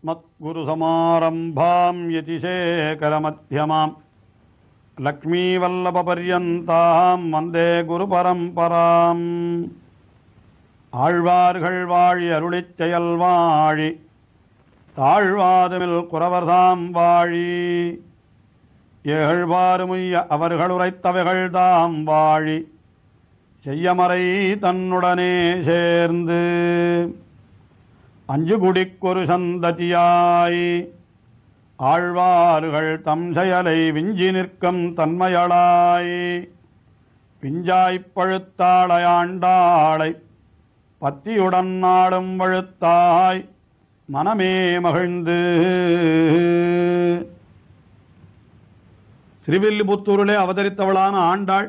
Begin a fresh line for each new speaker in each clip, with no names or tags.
अस्मत्गुरुसमारम्भां यतिशेखरमध्यमाम् லக்ஷ்மீவல்லபபர்யந்தாம் வந்தே குருபரம்பராம் ஆழ்வார்கள் வாழி அருளிச் செயல் வாழி தாழ்வாதுமில் குறவர்தாம் வாழி ஏழ்வாறுமுய்ய அவர்கள் உரைத்தவைகள் தாம் வாழி செய்யமறை தன்னுடனே சேர்ந்து அஞ்சு குடிக்கொரு சந்ததியாய் ஆழ்வார்கள் தம் செயலை விஞ்சி நிற்கும் தன்மையளாய் பிஞ்சாய்ப் பழுத்தாளையாண்டாளை பத்தியுடன் நாடும் வழுத்தாய் மனமே மகிழ்ந்து ஸ்ரீவில்லிபுத்தூரிலே அவதரித்தவளான ஆண்டாள்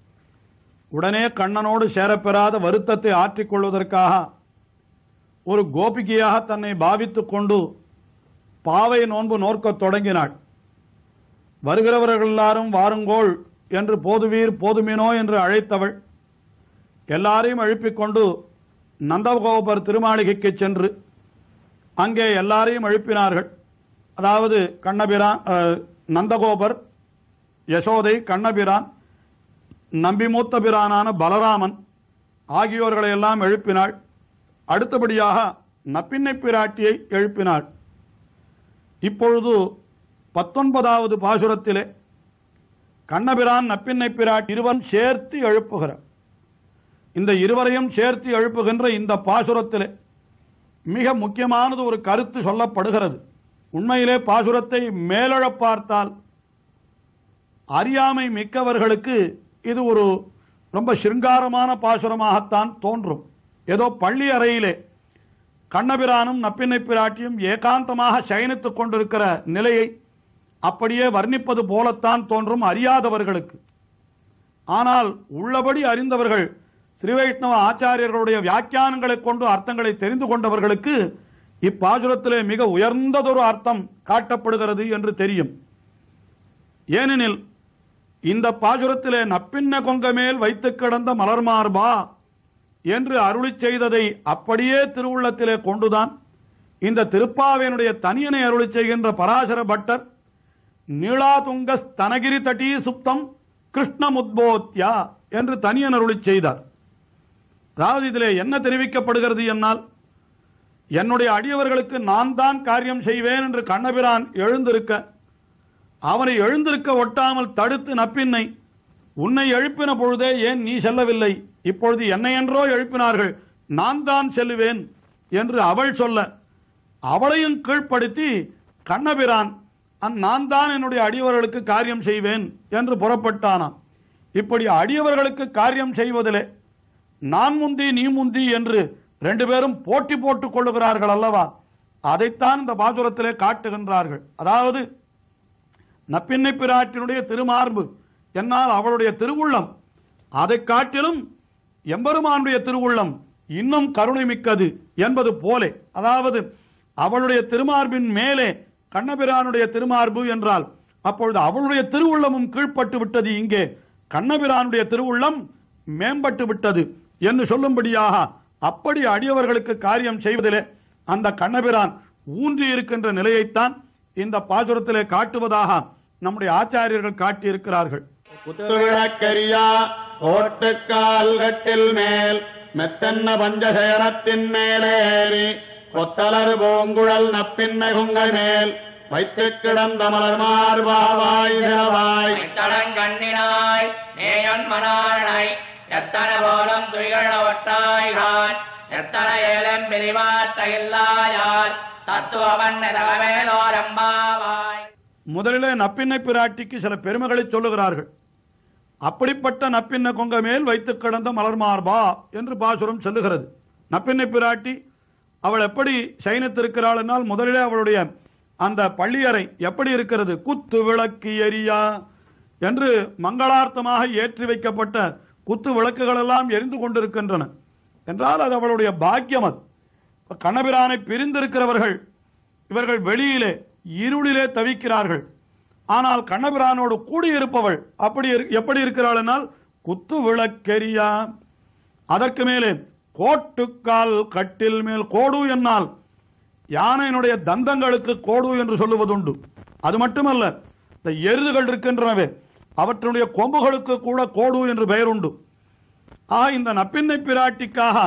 உடனே கண்ணனோடு சேரப்பெறாத வருத்தத்தை ஆற்றிக் கொள்வதற்காக ஒரு கோபிகையாக தன்னை பாவித்துக் கொண்டு பாவை நோன்பு நோற்கத் தொடங்கினாள் வருகிறவர்கள் எல்லாரும் வாருங்கோள் என்று போதுவீர் போதுமினோ என்று அழைத்தவள் எல்லாரையும் எழுப்பிக் கொண்டு நந்தகோபர் திருமாளிகைக்கு சென்று அங்கே எல்லாரையும் எழுப்பினார்கள் அதாவது கண்ணபிரான் அஹ், நந்தகோபர் யசோதை கண்ணபிரான் நம்பிமூத்த பிரானான பலராமன் ஆகியோர்களை எல்லாம் எழுப்பினாள் அடுத்தபடியாக நப்பின்னை பிராட்டியை எழுப்பினாள் இப்பொழுது பத்தொன்பதாவது பாசுரத்திலே கண்ணபிரான் நப்பின்னை பிராட்டி இருவரும் சேர்த்து எழுப்புகிறார் இந்த இருவரையும் சேர்த்து எழுப்புகின்ற இந்த பாசுரத்திலே மிக முக்கியமானது ஒரு கருத்து சொல்லப்படுகிறது உண்மையிலே பாசுரத்தை மேலெழப் பார்த்தால் அறியாமை மிக்கவர்களுக்கு இது ஒரு ரொம்ப சிருங்காரமான பாசுரமாகத்தான் தோன்றும் ஏதோ பள்ளி அறையிலே கண்ணபிரானும் நப்பின்னை பிராட்டியும் ஏகாந்தமாக சயனித்துக் கொண்டிருக்கிற நிலையை அப்படியே வர்ணிப்பது போலத்தான் தோன்றும் அறியாதவர்களுக்கு ஆனால் உள்ளபடி அறிந்தவர்கள் ஸ்ரீவைஷ்ணவ ஆச்சாரியர்களுடைய வியாக்கியானங்களைக் கொண்டு அர்த்தங்களை தெரிந்து கொண்டவர்களுக்கு இப்பாசுரத்திலே மிக உயர்ந்ததொரு அர்த்தம் காட்டப்படுகிறது என்று தெரியும் ஏனெனில் இந்த பாசுரத்திலே நப்பின்ன கொங்க மேல் வைத்து கிடந்த மலர்மார்பா என்று அருளிச் செய்ததை அப்படியே திருவுள்ளத்திலே கொண்டுதான் இந்த திருப்பாவையனுடைய தனியனை அருளிச் செய்கின்ற பராசர பட்டர் நீளாதுங்க ஸ்தனகிரி தட்டி சுப்தம் கிருஷ்ணமுத்போத்யா என்று தனியன் அருளிச் செய்தார் அதாவது இதிலே என்ன தெரிவிக்கப்படுகிறது என்னால் என்னுடைய அடியவர்களுக்கு நான் தான் காரியம் செய்வேன் என்று கண்ணபிரான் எழுந்திருக்க அவனை எழுந்திருக்க ஒட்டாமல் தடுத்து நப்பின்னை உன்னை எழுப்பின பொழுதே ஏன் நீ செல்லவில்லை இப்பொழுது என்னை என்றோ எழுப்பினார்கள் நான் தான் செல்லுவேன் என்று அவள் சொல்ல அவளையும் கீழ்ப்படுத்தி கண்ணபிரான் அந் நான் தான் என்னுடைய அடியவர்களுக்கு காரியம் செய்வேன் என்று புறப்பட்டானாம் இப்படி அடியவர்களுக்கு காரியம் செய்வதிலே நான் முந்தி நீ முந்தி என்று ரெண்டு பேரும் போட்டி போட்டுக் கொள்ளுகிறார்கள் அல்லவா அதைத்தான் இந்த பாசுரத்திலே காட்டுகின்றார்கள் அதாவது நப்பின்னை பிராட்டினுடைய திருமார்பு என்னால் அவளுடைய திருவுள்ளம் அதைக் காட்டிலும் எம்பெருமானுடைய திருவுள்ளம் இன்னும் கருணை மிக்கது என்பது போலே அதாவது அவளுடைய திருமார்பின் மேலே கண்ணபிரானுடைய திருமார்பு என்றால் அப்பொழுது அவளுடைய திருவுள்ளமும் கீழ்ப்பட்டு விட்டது இங்கே கண்ணபிரானுடைய திருவுள்ளம் மேம்பட்டு விட்டது என்று சொல்லும்படியாக அப்படி அடியவர்களுக்கு காரியம் செய்வதிலே அந்த கண்ணபிரான் ஊன்றி இருக்கின்ற நிலையைத்தான் இந்த பாசுரத்திலே காட்டுவதாக நம்முடைய ஆச்சாரியர்கள் காட்டியிருக்கிறார்கள்
குத்துவிளக்கரியா ஓட்டுக்கால் கட்டில் மேல் மெத்தன்ன பஞ்சசயனத்தின் மேலேறி கொத்தலர் பூங்குழல் நப்பின்மை குங்கை மேல் வைத்து கிடந்த மலர் மார்பாவாய் தினவாய்
தடங்கண்ணினாய் நேயன் மணாரனை எத்தனை போலம் துய்கள ஒட்டாய்கான் எத்தனை ஏலம் பிரிவாற்ற இல்லாயால் தத்துவவன் நிறவேலோரம்பாவாய்
முதலிலே நப்பின்னை பிராட்டிக்கு சில பெருமைகளை சொல்லுகிறார்கள் அப்படிப்பட்ட நப்பின்ன கொங்க மேல் வைத்து கிடந்த மலர் மார்பா என்று பாசுரம் சொல்லுகிறது நப்பின்னை பிராட்டி அவள் எப்படி சயனித்திருக்கிறாள் என்றால் முதலிலே அவளுடைய அந்த பள்ளியறை எப்படி இருக்கிறது குத்து விளக்கு எரியா என்று மங்களார்த்தமாக ஏற்றி வைக்கப்பட்ட குத்து விளக்குகள் எல்லாம் எரிந்து கொண்டிருக்கின்றன என்றால் அது அவளுடைய பாக்கியம் அது கண்ணபிரானை பிரிந்திருக்கிறவர்கள் இவர்கள் வெளியிலே இருளிலே தவிக்கிறார்கள் ஆனால் கண்ணபிரானோடு கூடியிருப்பவள் அப்படி இரு- எப்படி இருக்கிறாள் என்றால் குத்து விளக்கெரியா அதற்கு மேலே கோட்டுக்கால் கட்டில் மேல் கோடு என்னால் யானையினுடைய தந்தங்களுக்கு கோடு என்று சொல்லுவதுண்டு அது மட்டுமல்ல இந்த எருதுகள் இருக்கின்றனவே அவற்றுடைய கொம்புகளுக்கு கூட கோடு என்று பெயர் உண்டு ஆ இந்த நப்பின்னை பிராட்டிக்காக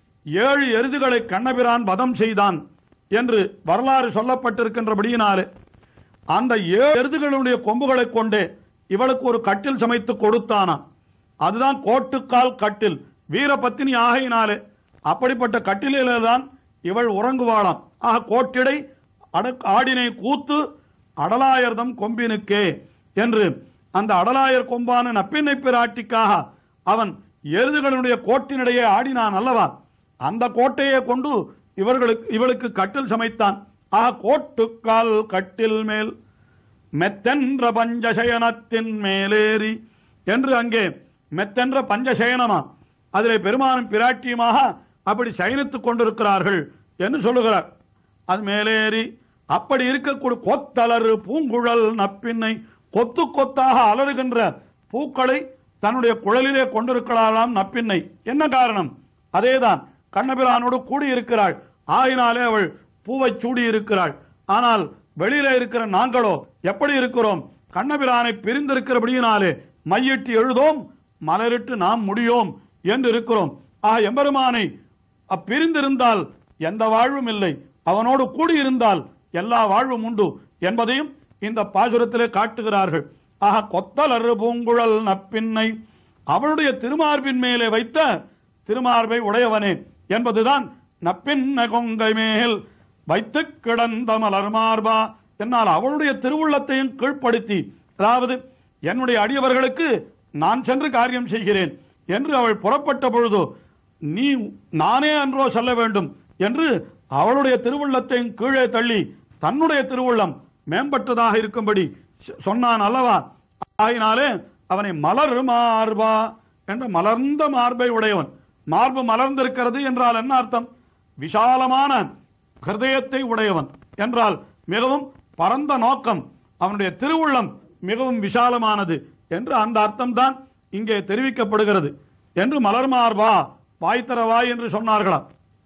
ஏழு எருதுகளை கண்ணபிரான் வதம் செய்தான் என்று வரலாறு சொல்லப்பட்டிருக்கின்றபடியினாலே அந்த ஏழு எருதுகளுடைய கொம்புகளைக் கொண்டே இவளுக்கு ஒரு கட்டில் சமைத்து கொடுத்தானாம் அதுதான் கோட்டுக்கால் கட்டில் வீரபத்தினி ஆகையினாலே அப்படிப்பட்ட கட்டிலே தான் இவள் உறங்குவாளாம் ஆக கோட்டிடை அடக் ஆடினை கூத்து அடலாயர்தம் கொம்பினுக்கே என்று அந்த அடலாயர் கொம்பான நப்பின்னை பிராட்டிக்காக அவன் எருதுகளுடைய கோட்டினிடையே ஆடினான் அல்லவா அந்த கோட்டையை கொண்டு இவர்களுக்கு இவளுக்கு கட்டில் சமைத்தான் ஆக கோட்டுக்கால் கட்டில் மேல் மெத்தென்ற பஞ்சசயனத்தின் மேலேறி என்று அங்கே மெத்தென்ற பஞ்சசயனமா அதிலே பெருமானும் பிராட்டியுமாக அப்படி சயனித்துக் கொண்டிருக்கிறார்கள் என்று சொல்லுகிறார் அது மேலேறி அப்படி இருக்கக்கூடிய கொத்தலறு பூங்குழல் நப்பின்னை கொத்து கொத்தாக அலறுகின்ற பூக்களை தன்னுடைய குழலிலே கொண்டிருக்கிறாளாம் நப்பின்னை என்ன காரணம் அதேதான் கண்ணபிரானோடு கூடியிருக்கிறாள் ஆயினாலே அவள் பூவை சூடி இருக்கிறாள் ஆனால் வெளியில இருக்கிற நாங்களோ எப்படி இருக்கிறோம் கண்ணபிரானை பிரிந்திருக்கிறபடியினாலே மையிட்டு எழுதோம் மலரிட்டு நாம் முடியோம் என்று இருக்கிறோம் ஆ எம்பெருமானை அப்பிரிந்திருந்தால் எந்த வாழ்வும் இல்லை அவனோடு கூடியிருந்தால் எல்லா வாழ்வும் உண்டு என்பதையும் இந்த பாசுரத்திலே காட்டுகிறார்கள் ஆக கொத்தலறு பூங்குழல் நப்பின்னை அவளுடைய திருமார்பின் மேலே வைத்த திருமார்பை உடையவனே என்பதுதான் நப்பின்ன கொங்கை மேல் வைத்து கிடந்த மலர் மார்பா என்னால் அவளுடைய திருவுள்ளத்தையும் கீழ்ப்படுத்தி அதாவது என்னுடைய அடியவர்களுக்கு நான் சென்று காரியம் செய்கிறேன் என்று அவள் புறப்பட்ட பொழுது நீ நானே அன்றோ சொல்ல வேண்டும் என்று அவளுடைய திருவுள்ளத்தையும் கீழே தள்ளி தன்னுடைய திருவுள்ளம் மேம்பட்டதாக இருக்கும்படி சொ- சொன்னான் அல்லவா ஆயினாலே அவனை மலர் மார்பா என்ற மலர்ந்த மார்பை உடையவன் மார்பு மலர்ந்திருக்கிறது என்றால் என்ன அர்த்தம் விஷாலமான ஹிருதயத்தை உடையவன் என்றால் மிகவும் பரந்த நோக்கம் அவனுடைய திருவுள்ளம் மிகவும் விஷாலமானது என்று அந்த அர்த்தம்தான் இங்கே தெரிவிக்கப்படுகிறது என்று மலர் மார்பா வாய்த்தரவாய் என்று சொன்னார்களாம்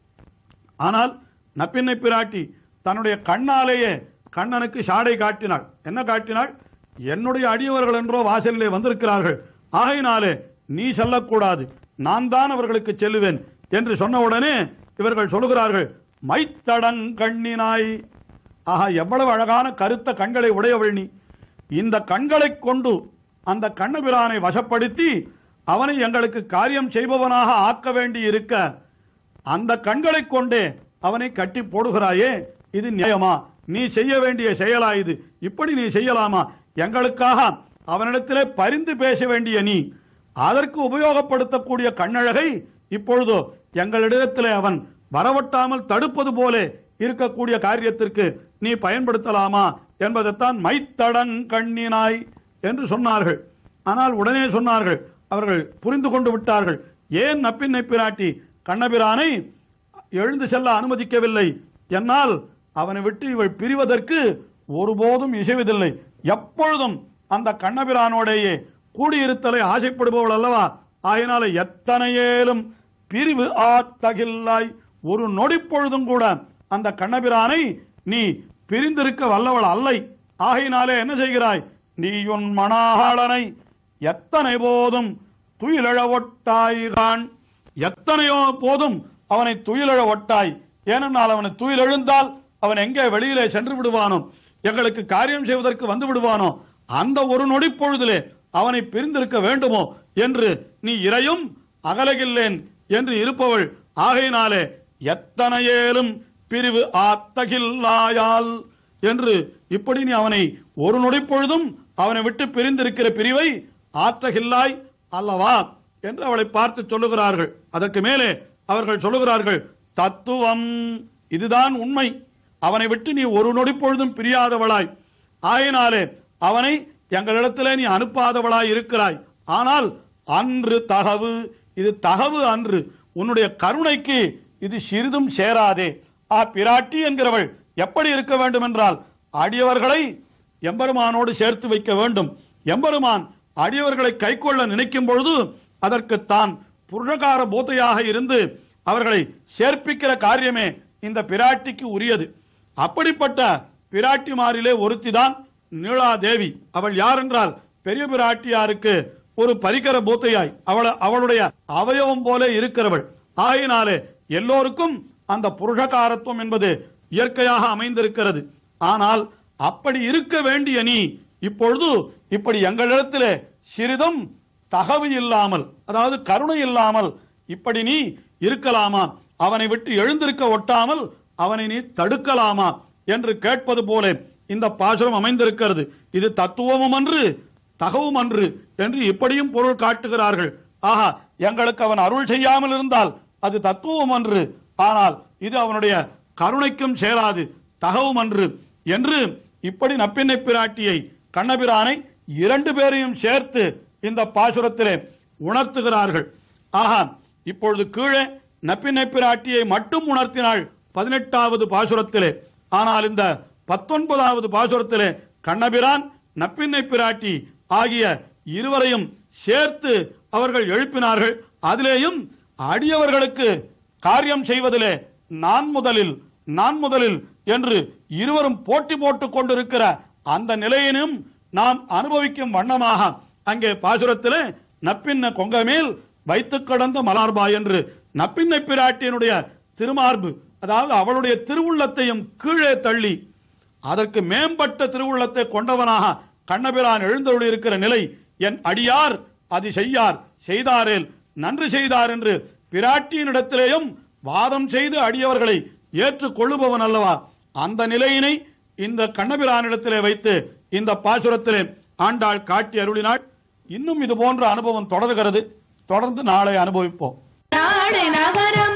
ஆனால் நப்பின்னை பிராட்டி தன்னுடைய கண்ணாலேயே கண்ணனுக்கு ஷாடை காட்டினாள் என்ன காட்டினாள் என்னுடைய அடியவர்கள் என்றோ வாசலிலே வந்திருக்கிறார்கள் ஆகையினாலே நீ செல்லக்கூடாது நான் தான் அவர்களுக்கு செல்லுவேன் என்று சொன்ன உடனே இவர்கள் சொல்லுகிறார்கள் மைத்தடங்கண்ணினாய் ஆஹா எவ்வளவு அழகான கருத்த கண்களை உடையவள் நீ இந்த கண்களைக் கொண்டு அந்த கண்ணபிரானை வசப்படுத்தி அவனை எங்களுக்கு காரியம் செய்பவனாக ஆக்க வேண்டி இருக்க அந்த கண்களைக் கொண்டே அவனை கட்டி போடுகிறாயே இது நியாயமா நீ செய்ய வேண்டிய செயலா இது இப்படி நீ செய்யலாமா எங்களுக்காக அவனிடத்திலே பரிந்து பேச வேண்டிய நீ அதற்கு உபயோகப்படுத்தக்கூடிய கண்ணழகை இப்பொழுதோ எங்களிடத்திலே அவன் வரவட்டாமல் தடுப்பது போல இருக்கக்கூடிய காரியத்திற்கு நீ பயன்படுத்தலாமா என்பதைத்தான் மைத்தடங் கண்ணினாய் என்று சொன்னார்கள் ஆனால் உடனே சொன்னார்கள் அவர்கள் புரிந்து கொண்டு விட்டார்கள் ஏன் நப்பின்னை பிராட்டி கண்ணபிரானை எழுந்து செல்ல அனுமதிக்கவில்லை என்னால் அவனை விட்டு இவள் பிரிவதற்கு ஒருபோதும் இசைவதில்லை எப்பொழுதும் அந்த கண்ணபிரானோடையே கூடியிருத்தலை ஆசைப்படுபவள் அல்லவா ஆயினால எத்தனையேலும் பிரிவு ஆத்தகில்லாய் ஒரு நொடி பொழுதும் கூட அந்த கண்ணபிரானை நீ பிரிந்திருக்க வல்லவள் அல்லை ஆகையினாலே என்ன செய்கிறாய் நீ உன் மணாளனை எத்தனை போதும் துயிலழ ஒட்டாய்கான் எத்தனையோ போதும் அவனை துயிலழ ஒட்டாய் ஏனென்றால் அவனை துயில் எழுந்தால் அவன் எங்கே வெளியிலே சென்று விடுவானோ எங்களுக்கு காரியம் செய்வதற்கு வந்து விடுவானோ அந்த ஒரு நொடி பொழுதிலே அவனை பிரிந்திருக்க வேண்டுமோ என்று நீ இறையும் அகலகில்லேன் என்று இருப்பவள் ஆகையினாலே எத்தனையேலும் பிரிவு ஆத்தகில்லாயால் என்று இப்படி நீ அவனை ஒரு நொடி பொழுதும் அவனை விட்டு பிரிந்திருக்கிற பிரிவை ஆற்றகில்லாய் அல்லவா என்று அவளை பார்த்து சொல்லுகிறார்கள் அதற்கு மேலே அவர்கள் சொல்லுகிறார்கள் தத்துவம் இதுதான் உண்மை அவனை விட்டு நீ ஒரு நொடி பொழுதும் பிரியாதவளாய் ஆயினாலே அவனை எங்களிடத்திலே நீ அனுப்பாதவளாய் இருக்கிறாய் ஆனால் அன்று தகவு இது தகவு அன்று உன்னுடைய கருணைக்கு இது சிறிதும் சேராதே ஆ பிராட்டி என்கிறவள் எப்படி இருக்க வேண்டும் என்றால் அடியவர்களை எம்பெருமானோடு சேர்த்து வைக்க வேண்டும் எம்பெருமான் அடியவர்களை கைக்கொள்ள நினைக்கும் பொழுது அதற்கு தான் புருஷகார போதையாக இருந்து அவர்களை சேர்ப்பிக்கிற காரியமே இந்த பிராட்டிக்கு உரியது அப்படிப்பட்ட பிராட்டிமாரிலே ஒருத்திதான் நீலாதேவி அவள் யார் என்றால் பெரிய பிராட்டியாருக்கு ஒரு பரிகர பூத்தையாய் அவள அவளுடைய அவயவம் போல இருக்கிறவள் ஆயினாலே எல்லோருக்கும் அந்த புருஷகாரத்துவம் என்பது இயற்கையாக அமைந்திருக்கிறது ஆனால் அப்படி இருக்க வேண்டிய நீ இப்பொழுது இப்படி எங்களிடத்திலே சிறிதும் தகவு இல்லாமல் அதாவது கருணை இல்லாமல் இப்படி நீ இருக்கலாமா அவனை விட்டு எழுந்திருக்க ஒட்டாமல் அவனை நீ தடுக்கலாமா என்று கேட்பது போல இந்த பாசுரம் அமைந்திருக்கிறது இது தத்துவமும் அன்று தகவும் அன்று என்று இப்படியும் பொருள் காட்டுகிறார்கள் ஆஹா எங்களுக்கு அவன் அருள் செய்யாமல் இருந்தால் அது தத்துவம் அன்று ஆனால் இது அவனுடைய கருணைக்கும் சேராது தகவும் அன்று என்று இப்படி நப்பின்னை பிராட்டியை கண்ணபிரானை இரண்டு பேரையும் சேர்த்து இந்த பாசுரத்திலே உணர்த்துகிறார்கள் ஆஹா இப்பொழுது கீழே நப்பின்னை பிராட்டியை மட்டும் உணர்த்தினாள் பதினெட்டாவது பாசுரத்திலே ஆனால் இந்த பத்தொன்பதாவது பாசுரத்திலே கண்ணபிரான் நப்பின்னை பிராட்டி ஆகிய இருவரையும் சேர்த்து அவர்கள் எழுப்பினார்கள் அதிலேயும் அடியவர்களுக்கு காரியம் செய்வதிலே நான் முதலில் நான் முதலில் என்று இருவரும் போட்டி போட்டுக் கொண்டிருக்கிற அந்த நிலையினும் நாம் அனுபவிக்கும் வண்ணமாக அங்கே பாசுரத்திலே நப்பின்ன கொங்கமேல் வைத்து கிடந்த மலார்பா என்று நப்பின்னை பிராட்டியினுடைய திருமார்பு அதாவது அவளுடைய திருவுள்ளத்தையும் கீழே தள்ளி அதற்கு மேம்பட்ட திருவுள்ளத்தை கொண்டவனாக கண்ணபிரான் எழுந்தருளி இருக்கிற நிலை என் அடியார் அது செய்யார் செய்தாரேல் நன்றி செய்தார் என்று பிராட்டியினிடத்திலேயும் வாதம் செய்து அடியவர்களை ஏற்றுக் கொள்ளுபவன் அல்லவா அந்த நிலையினை இந்த கண்ணபிரானிடத்திலே வைத்து இந்த பாசுரத்திலே ஆண்டாள் காட்டி அருளினாள் இன்னும் இது போன்ற அனுபவம் தொடர்கிறது தொடர்ந்து நாளை அனுபவிப்போம்
நாடு நகரம்